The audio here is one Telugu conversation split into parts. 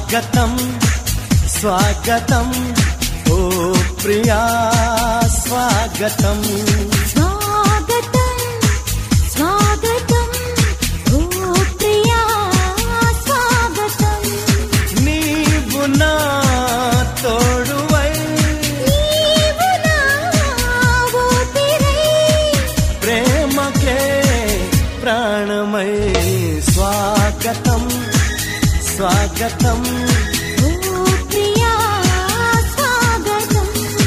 స్వాగతం స్వాగతం ఓ ప్రియా స్వాగతం స్వాగతం స్వాగతం ఓ ప్రియా స్వాగతం నీవు నా తోడువై నీవు నా ఊపిరై ప్రేమకే ప్రాణమై స్వాగతం స్వాగతం ఓ ప్రియా స్వాగతం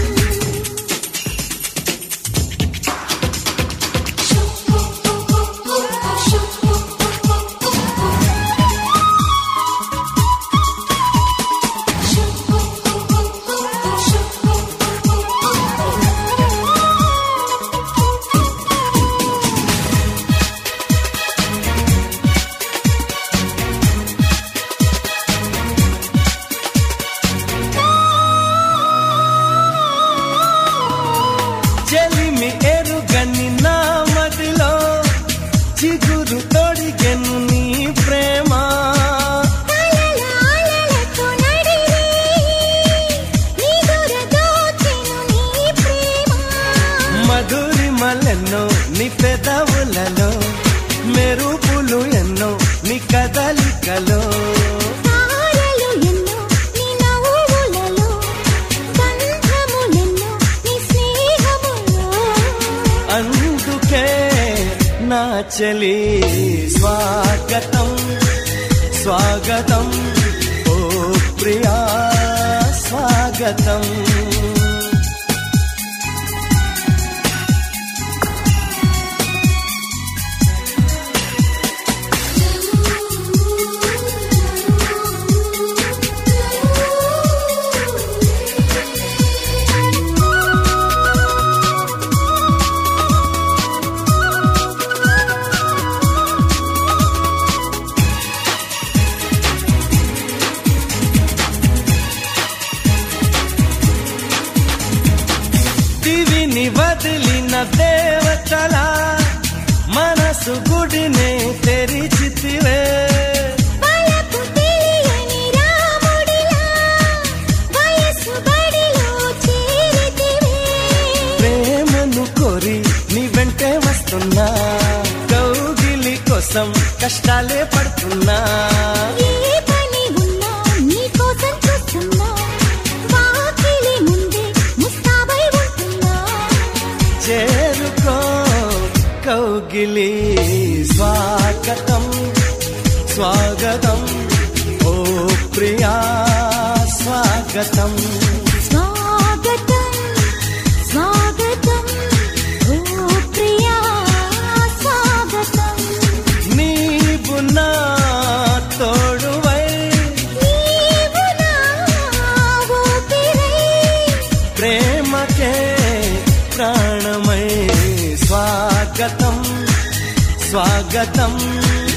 చెలిమి ఎరుగని నా మదిలో చిగురు తొడిగెను నీ ప్రేమ కలలాలలతో నడిరే నిదుర దోచెను నీ ప్రేమ మధురి మలెన్నో నీ పెదవులలో మెరుపులు ఎన్నో నీ కదలికలో తారలు ఎన్నో నీ నవ్వులలో గంధములెన్నో నీ స్నేహములో అందుకే నా చెలి స్వాగతం స్వాగతం ఓ ప్రియా స్వాగతం దివిని వదిలిన దేవతల మనసు గుడినే తెరిచితివే వలపు తెలియని రాముడిలా వయసు బడిలో చేరితివే ప్రేమను కోరి నీ వెంటే వస్తున్నా కౌగిలి కోసం కష్టాలే పడుతున్నా ఏ పని ఉన్నా నీకోసం చూస్తున్నా వాకిలి ముందే ముస్తాబై ఉంటున్నా చేరుకో కౌగిలి స్వాగతం స్వాగతం ఓ ప్రియా స్వాగతం స్వాగతం స్వాగతం ఓ ప్రియా స్వాగతం నీవు నా తోడువై నీవు నా ఊపిరై ప్రేమకే ప్రాణమై స్వాగతం స్వాగతం